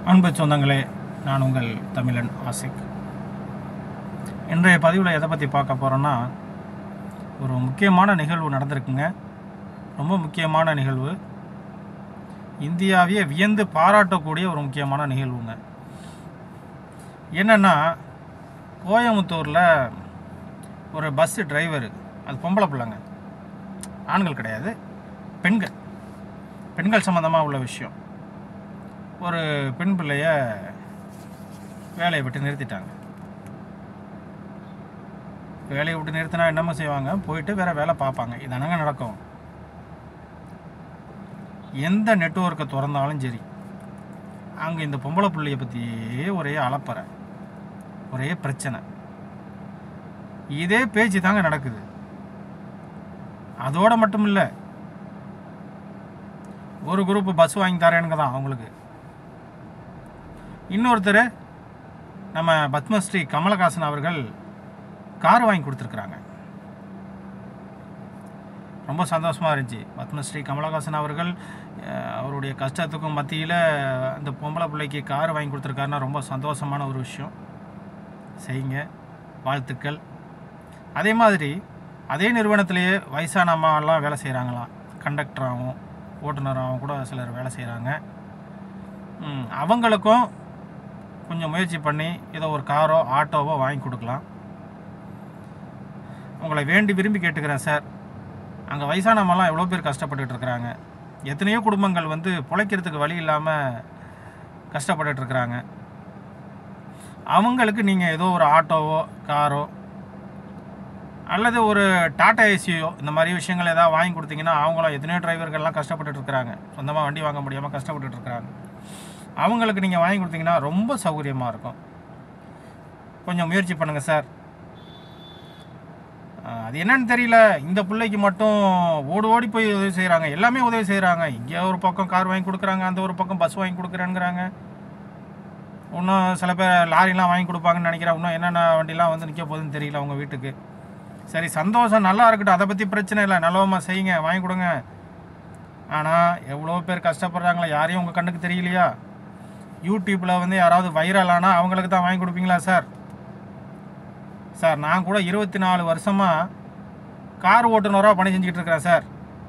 அன்பு சொந்தங்களே நான் உங்கள் தமிழன் ஆசிக் இன்றைய பதிவில் எதை பற்றி பார்க்க போகிறோன்னா ஒரு முக்கியமான நிகழ்வு நடந்திருக்குங்க ரொம்ப முக்கியமான நிகழ்வு இந்தியாவையே வியந்து பாராட்டக்கூடிய ஒரு முக்கியமான நிகழ்வுங்க என்னென்னா கோயம்புத்தூரில் ஒரு பஸ்ஸு டிரைவரு அது பொம்பளை பிள்ளைங்க ஆண்கள் கிடையாது பெண்கள் பெண்கள் சம்மந்தமாக உள்ள விஷயம் ஒரு பெண் பிள்ளைய வேலையை விட்டு நிறுத்திட்டாங்க வேலையை விட்டு நிறுத்தினா என்னம்மா செய்வாங்க போயிட்டு வேற வேலை பார்ப்பாங்க இதானங்க நடக்கும் எந்த நெட்வொர்க்கை திறந்தாலும் சரி அங்கே இந்த பொம்பளை பிள்ளைய பற்றியே ஒரே அலப்பறை ஒரே பிரச்சனை இதே பேச்சு தாங்க நடக்குது அதோட மட்டும் இல்லை ஒரு குரூப் பஸ் வாங்கி தரேனுங்க தான் அவங்களுக்கு இன்னொருத்தர் நம்ம பத்மஸ்ரீ கமலஹாசன் அவர்கள் கார் வாங்கி கொடுத்துருக்குறாங்க ரொம்ப சந்தோஷமாக இருந்துச்சு பத்மஸ்ரீ கமலஹாசன் அவர்கள் அஹ், அவருடைய கஷ்டத்துக்கும் மத்தியில் அந்த பொம்பளை பிள்ளைக்கு கார் வாங்கி கொடுத்துருக்காருன்னா ரொம்ப சந்தோஷமான ஒரு விஷயம் செய்யுங்க வாழ்த்துக்கள் அதே மாதிரி அதே நிறுவனத்திலேயே வயசான அம்மாவெல்லாம் வேலை செய்கிறாங்களாம் கண்டக்டராகவும் ஓட்டுநராகவும் கூட சிலர் வேலை செய்கிறாங்க அவங்களுக்கும் கொஞ்சம் முயற்சி பண்ணி ஏதோ ஒரு காரோ ஆட்டோவோ வாங்கி கொடுக்கலாம் உங்களை வேண்டி விரும்பி கேட்டுக்கிறேன் சார் அங்கே வயசான அம்மாலாம் எவ்வளோ பேர் கஷ்டப்பட்டுட்டு இருக்கிறாங்க எத்தனையோ குடும்பங்கள் வந்து பிழைக்கிறதுக்கு வழி இல்லாமல் கஷ்டப்பட்டுட்டு இருக்கிறாங்க அவங்களுக்கு நீங்கள் ஏதோ ஒரு ஆட்டோவோ காரோ அல்லது ஒரு டாடா ஏசியோ இந்த மாதிரி விஷயங்கள் ஏதாவது வாங்கி கொடுத்தீங்கன்னா அவங்களும் எத்தனையோ டிரைவர்கள்லாம் கஷ்டப்பட்டுட்டு இருக்கிறாங்க சொந்தமாக வண்டி வாங்க முடியாமல் கஷ்டப்பட்டுட்டு இருக்கிறாங்க அவங்களுக்கு நீங்கள் வாங்கி கொடுத்தீங்கன்னா ரொம்ப சௌகரியமாக இருக்கும் கொஞ்சம் முயற்சி பண்ணுங்கள் சார் ஆஹ் அது என்னன்னு தெரியல இந்த பிள்ளைக்கு மட்டும் ஓடி ஓடி போய் உதவி செய்கிறாங்க எல்லாமே உதவி செய்கிறாங்க இங்கே ஒரு பக்கம் கார் வாங்கி கொடுக்குறாங்க அந்த ஒரு பக்கம் பஸ் வாங்கி கொடுக்குறேங்கிறாங்க இன்னும் சில பேர் லாரிலாம் வாங்கி கொடுப்பாங்கன்னு நினைக்கிறேன் இன்னும் என்னென்ன வண்டிலாம் வந்து நிற்க போகுதுன்னு தெரியல அவங்க வீட்டுக்கு சரி சந்தோஷம் நல்லா இருக்கட்டும் அதை பற்றி பிரச்சனை இல்லை நல்லவமா செய்யுங்க வாங்கி கொடுங்க ஆனால் எவ்வளோ பேர் கஷ்டப்படுறாங்களா யாரையும் உங்கள் கண்ணுக்கு தெரியலையா யூடியூப்பில் வந்து யாராவது வைரல் ஆனால் அவங்களுக்கு தான் வாங்கி கொடுப்பீங்களா சார் சார் நான் கூட இருபத்தி நாலு வருஷமாக கார் ஓட்டுநராக பணி செஞ்சுக்கிட்டு இருக்கிறேன் சார்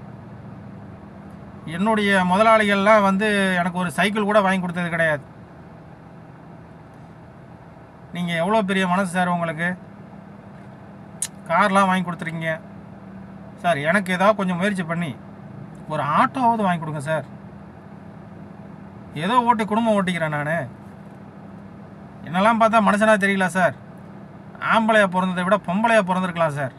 என்னுடைய முதலாளிகள்லாம் வந்து எனக்கு ஒரு சைக்கிள் கூட வாங்கி கொடுத்தது கிடையாது நீங்கள் எவ்வளோ பெரிய மனசு சார் உங்களுக்கு கார்லாம் வாங்கி கொடுத்துருக்கீங்க சார் எனக்கு ஏதாவது கொஞ்சம் முயற்சி பண்ணி ஒரு ஆட்டோவாவது வாங்கி கொடுங்க சார் ஏதோ ஓட்டி குடும்பம் ஓட்டிக்கிறேன் நான் என்னெல்லாம் பார்த்தா மனுஷனா தெரியல சார் ஆம்பளையா பிறந்ததை விட பொம்பளையா பிறந்திருக்கலாம் சார்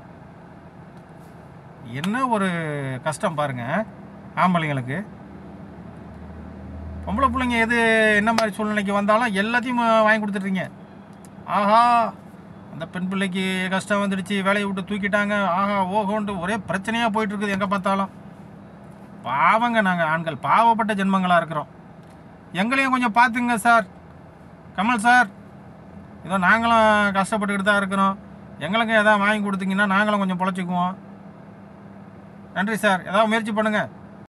என்ன ஒரு கஷ்டம் பாருங்க ஆம்பளைங்களுக்கு பொம்பளை பிள்ளைங்க எது என்ன மாதிரி சூழ்நிலைக்கு வந்தாலும் எல்லாத்தையும் வாங்கி கொடுத்துட்றீங்க ஆஹா அந்த பெண் பிள்ளைக்கு கஷ்டம் வந்துடுச்சு வேலையை விட்டு தூக்கிட்டாங்க ஆஹா ஓஹோன்ட்டு ஒரே பிரச்சனையாக போயிட்டு இருக்குது எங்கே பார்த்தாலும் பாவங்க நாங்கள் ஆண்கள் பாவப்பட்ட ஜென்மங்களாக இருக்கிறோம் எங்களையும் கொஞ்சம் பார்த்துங்க சார் கமல் சார் ஏதோ நாங்களும் கஷ்டப்பட்டுக்கிட்டு தான் இருக்கிறோம் எங்களுக்கு எதாவது வாங்கி கொடுத்தீங்கன்னா நாங்களும் கொஞ்சம் பொழைச்சிக்குவோம் நன்றி சார் ஏதாவது முயற்சி பண்ணுங்கள்